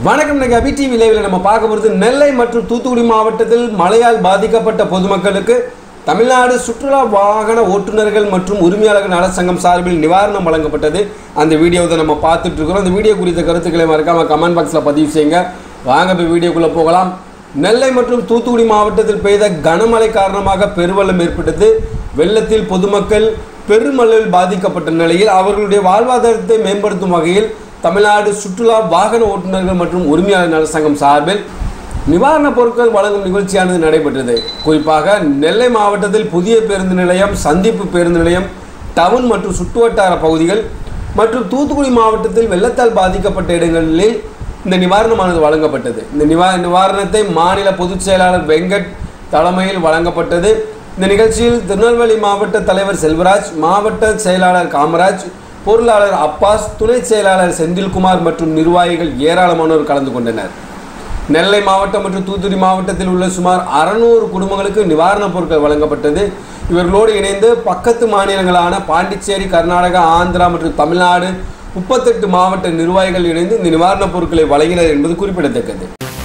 வணக்கம் இன்னைக்கு அபி டிவி லைவ்ல நம்ம பார்க்க போகிறது நெல்லை மற்றும் தூத்துக்குடி மாவட்டத்தில் மழையால் பாதிக்கப்பட்ட பொதுமக்களுக்கு தமிழ்நாடு சுற்றுலா வாகன ஓட்டுநர்கள் மற்றும் உரிமையாளர்கள் நல சங்கம் சார்பில் நிவாரணம் வழங்கப்பட்டது அந்த வீடியோவை நம்ம பார்த்துட்டு இருக்கிறோம் அந்த வீடியோ குறித்த கருத்துக்களை மறக்காம கமெண்ட் பாக்ஸில் பதிவு செய்யுங்க வாங்க இப்போ வீடியோக்குள்ளே போகலாம் நெல்லை மற்றும் தூத்துக்குடி மாவட்டத்தில் பெய்த கனமழை காரணமாக பெருவெள்ளம் ஏற்பட்டது வெள்ளத்தில் பொதுமக்கள் பெருமளவில் பாதிக்கப்பட்ட நிலையில் அவர்களுடைய வாழ்வாதாரத்தை மேம்படுத்தும் வகையில் தமிழ்நாடு சுற்றுலா வாகன ஓட்டுநர்கள் மற்றும் உரிமையாளர் நல சங்கம் சார்பில் நிவாரணப் பொருட்கள் வழங்கும் நிகழ்ச்சியானது நடைபெற்றது குறிப்பாக நெல்லை மாவட்டத்தில் புதிய பேருந்து நிலையம் சந்திப்பு பேருந்து நிலையம் டவுன் மற்றும் சுற்றுவட்டார பகுதிகள் மற்றும் தூத்துக்குடி மாவட்டத்தில் வெள்ளத்தால் பாதிக்கப்பட்ட இடங்களில் இந்த நிவாரணமானது வழங்கப்பட்டது இந்த நிவா நிவாரணத்தை மாநில பொதுச் செயலாளர் வெங்கட் தலைமையில் வழங்கப்பட்டது இந்த நிகழ்ச்சியில் திருநெல்வேலி மாவட்ட தலைவர் செல்வராஜ் மாவட்ட செயலாளர் காமராஜ் பொருளாளர் அப்பாஸ் துணை செயலாளர் செந்தில்குமார் மற்றும் நிர்வாகிகள் ஏராளமானோர் கலந்து கொண்டனர் நெல்லை மாவட்டம் மற்றும் தூத்துக்குடி மாவட்டத்தில் உள்ள சுமார் அறநூறு குடும்பங்களுக்கு நிவாரணப் பொருட்கள் வழங்கப்பட்டது இவர்களோடு இணைந்து பக்கத்து மாநிலங்களான பாண்டிச்சேரி கர்நாடகா ஆந்திரா மற்றும் தமிழ்நாடு முப்பத்தெட்டு மாவட்ட நிர்வாகிகள் இணைந்து இந்த நிவாரணப் பொருட்களை வழங்கினர் என்பது குறிப்பிடத்தக்கது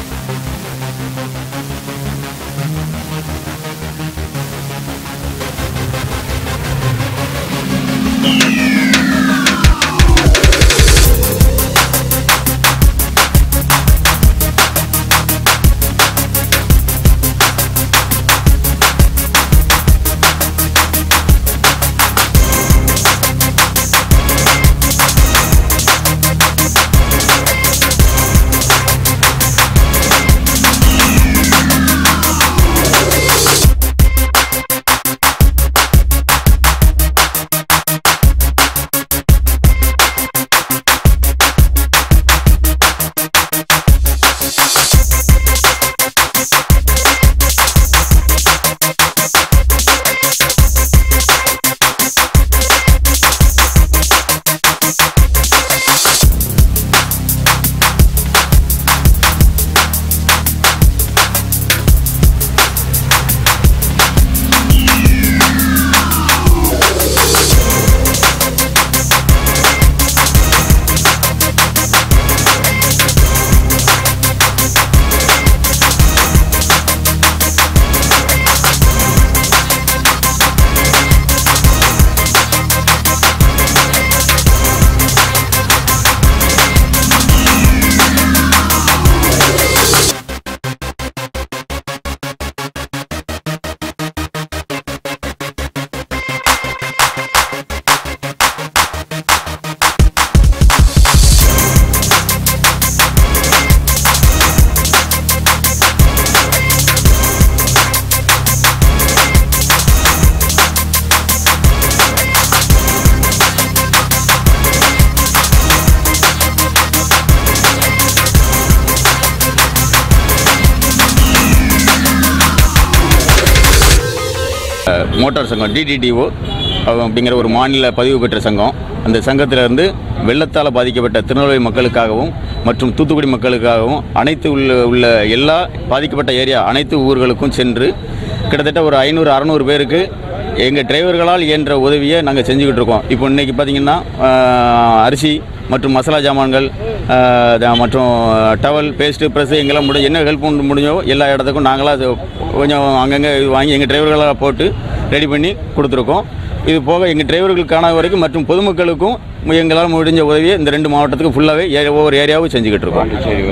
மோட்டார் சங்கம் டிடிடிஓ அப்படிங்கிற ஒரு மாநில பதிவு பெற்ற சங்கம் அந்த சங்கத்திலிருந்து வெள்ளத்தால் பாதிக்கப்பட்ட திருநெல்வேலி மக்களுக்காகவும் மற்றும் தூத்துக்குடி மக்களுக்காகவும் அனைத்து உள்ள உள்ள எல்லா பாதிக்கப்பட்ட ஏரியா அனைத்து ஊர்களுக்கும் சென்று கிட்டத்தட்ட ஒரு ஐநூறு அறநூறு பேருக்கு எங்கள் டிரைவர்களால் இயன்ற உதவியை நாங்கள் செஞ்சுக்கிட்டு இருக்கோம் இப்போ இன்றைக்கி பார்த்திங்கன்னா ஆஹ், அரிசி மற்றும் மசாலா ஜாமான்கள் ஆஹ், த- மற்றும் டவல் பேஸ்ட்டு ப்ரெஸ்ஸு எங்கெல்லாம் முடியும் என்ன ஹெல்ப் பண்ண முடிஞ்சோ எல்லா இடத்துக்கும் நாங்களாக அது கொஞ்சம் அங்கங்கே இது வாங்கி எங்கள் டிரைவர்களாக போட்டு ரெடி பண்ணி கொடுத்துருக்கோம் இது போக எங்கள் டிரைவர்களுக்கான வரைக்கும் மற்றும் பொதுமக்களுக்கும் எங்களால் முடிஞ்ச உதவியை இந்த ரெண்டு மாவட்டத்துக்கு ஃபுல்லாகவே ஏ ஒவ்வொரு ஏரியாவும் செஞ்சுக்கிட்டு இருக்கோம்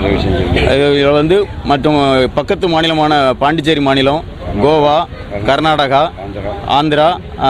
இதில் வந்து மற்றும் பக்கத்து மாநிலமான பாண்டிச்சேரி மாநிலம் கோவா கர்நாடகா ஆந்திரா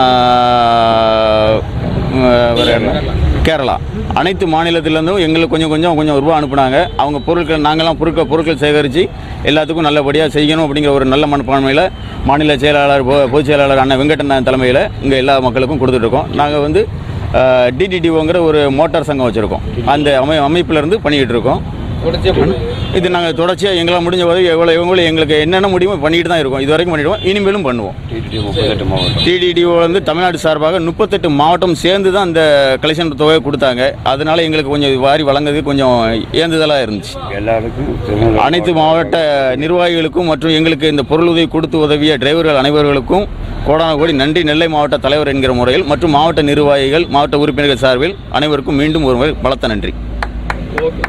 ஆஹ், வேற என்ன? கேரளா அனைத்து மாநிலத்திலேருந்தும் எங்களுக்கு கொஞ்சம் கொஞ்சம் கொஞ்சம் ரூபா அனுப்புனாங்க அவங்க பொருட்கள் நாங்கள்லாம் பொருட்கள் பொருட்கள் சேகரித்து எல்லாத்துக்கும் நல்லபடியாக செய்யணும் அப்படிங்கிற ஒரு நல்ல மனப்பான்மையில் மாநில செயலாளர் பொ- பொதுச் செயலாளர் அண்ணன் வெங்கடண்ணன் தலைமையில் இங்கே எல்லா மக்களுக்கும் கொடுத்துட்ருக்கோம் நாங்கள் வந்து டிடிடிஓங்கிற ஒரு மோட்டார் சங்கம் வச்சுருக்கோம் அந்த அமை அமைப்பிலேருந்து பண்ணிக்கிட்டு இருக்கோம் இது நாங்கள் தொடர்ச்சியாக எங்களால் முடிஞ்ச உதவி எவ்வளோ எவ்வளோ எங்களுக்கு என்னென்ன முடியுமோ பண்ணிட்டு தான் இருக்கோம் இது வரைக்கும் பண்ணிடுவோம் இனிமேலும் பண்ணுவோம் டிடிடிஓ வந்து தமிழ்நாடு சார்பாக முப்பத்தெட்டு மாவட்டம் சேர்ந்து தான் அந்த கலெக்ஷன் தொகையை கொடுத்தாங்க அதனால எங்களுக்கு கொஞ்சம் வாரி வழங்குறது கொஞ்சம் ஏந்துதலாக இருந்துச்சு எல்லாருக்கும் அனைத்து மாவட்ட நிர்வாகிகளுக்கும் மற்றும் எங்களுக்கு இந்த பொருளுதவி கொடுத்து உதவிய டிரைவர்கள் அனைவர்களுக்கும் கோடான கோடி நன்றி நெல்லை மாவட்ட தலைவர் என்கிற முறையில் மற்றும் மாவட்ட நிர்வாகிகள் மாவட்ட உறுப்பினர்கள் சார்பில் அனைவருக்கும் மீண்டும் ஒரு முறை பலத்த நன்றி